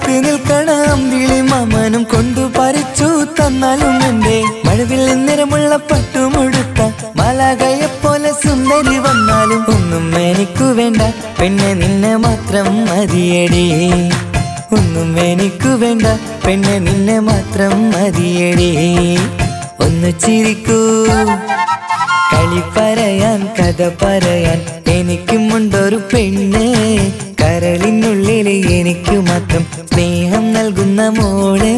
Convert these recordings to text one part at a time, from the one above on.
കാത്തു നിൽക്കണ അമ്പിളി മാമനും കൊണ്ടു പറിച്ചു തന്നാലും എന്റെ മഴവിൽ നിറമുള്ള പട്ടുമുടുത്ത മലകയെപ്പോലെ സുന്ദരി വന്നാലും ഒന്നും എനിക്കു വേണ്ട പെണ്ണെ നിന്നെ മാത്രം മതിയടി ഒന്നും എനിക്കു വേണ്ട പെണ്ണെ നിന്നെ മാത്രം മതിയടി ഒന്ന് ചിരിക്കൂ കളി പറയാൻ കഥ പറയാൻ എനിക്കുമുണ്ടൊരു പെണ്ണ് കരളിനുള്ളിൽ എനിക്കു മാത്രം സ്നേഹം നൽകുന്ന മോള്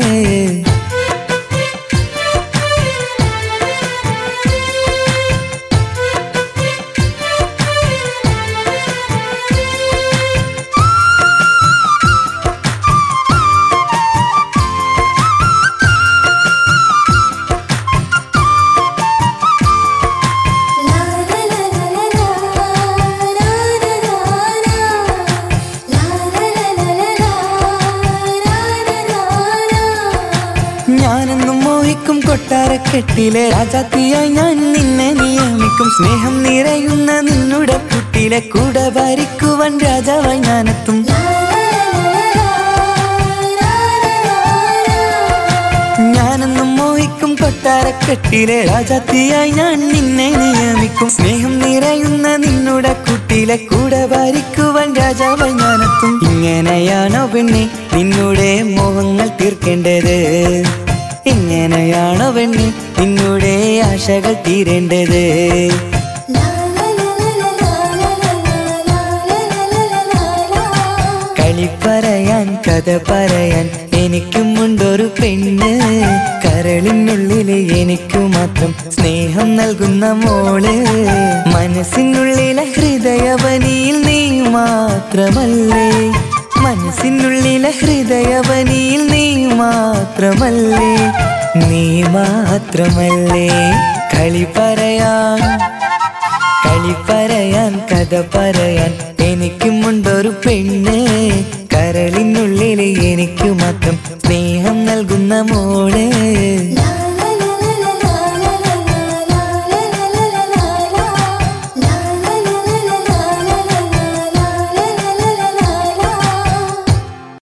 ഞാനെന്നും മോഹിക്കും കൊട്ടാരക്കെട്ടിലെ രാജാത്തിയായി ഞാൻ നിന്നെ നിയമിക്കും സ്നേഹം നിറയുന്ന നിന്നുടെ കുട്ടിലെ കൂടെ ഭരിക്കുവാൻ രാജാവായി ഞാനെത്തും ഞാനെന്നും മോഹിക്കും കൊട്ടാരക്കെട്ടിലെ രാജാത്തിയായി ഞാൻ നിന്നെ നിയമിക്കും സ്നേഹം നിറയുന്ന നിന്നുടെ കുട്ടിലെ കൂടെ ഭരിക്കുവാൻ രാജാവായി ഞാനെത്തും ഇങ്ങനെയാണോ പെണ്ണെ നിന്നുടെ മോഹങ്ങൾ തീർക്കേണ്ടത് ഇങ്ങനെയാണോ പെണ്ണെ നിന്നുടെ ആശകൾ തീരേണ്ടത് കളി പറയാൻ കഥ പറയാൻ എനിക്കുമുണ്ടൊരു പെണ്ണ് കരളിനുള്ളില് എനിക്കു മാത്രം സ്നേഹം നൽകുന്ന മോള് മനസ്സിനുള്ളിലെ ഹൃദയവനിയിൽ നീ മാത്രമല്ലേ മനസ്സിനുള്ളിലെ ഹൃദയവനിയിൽ നീ മാത്രമല്ലേ നീ മാത്രമല്ലേ കളി പറയാൻ കളി പറയാൻ കഥ പറയാൻ എനിക്കുമുണ്ടൊരു പെണ്ണ് കരളിനുള്ളിൽ എനിക്കു മാത്രം സ്നേഹം നൽകുന്ന മോള്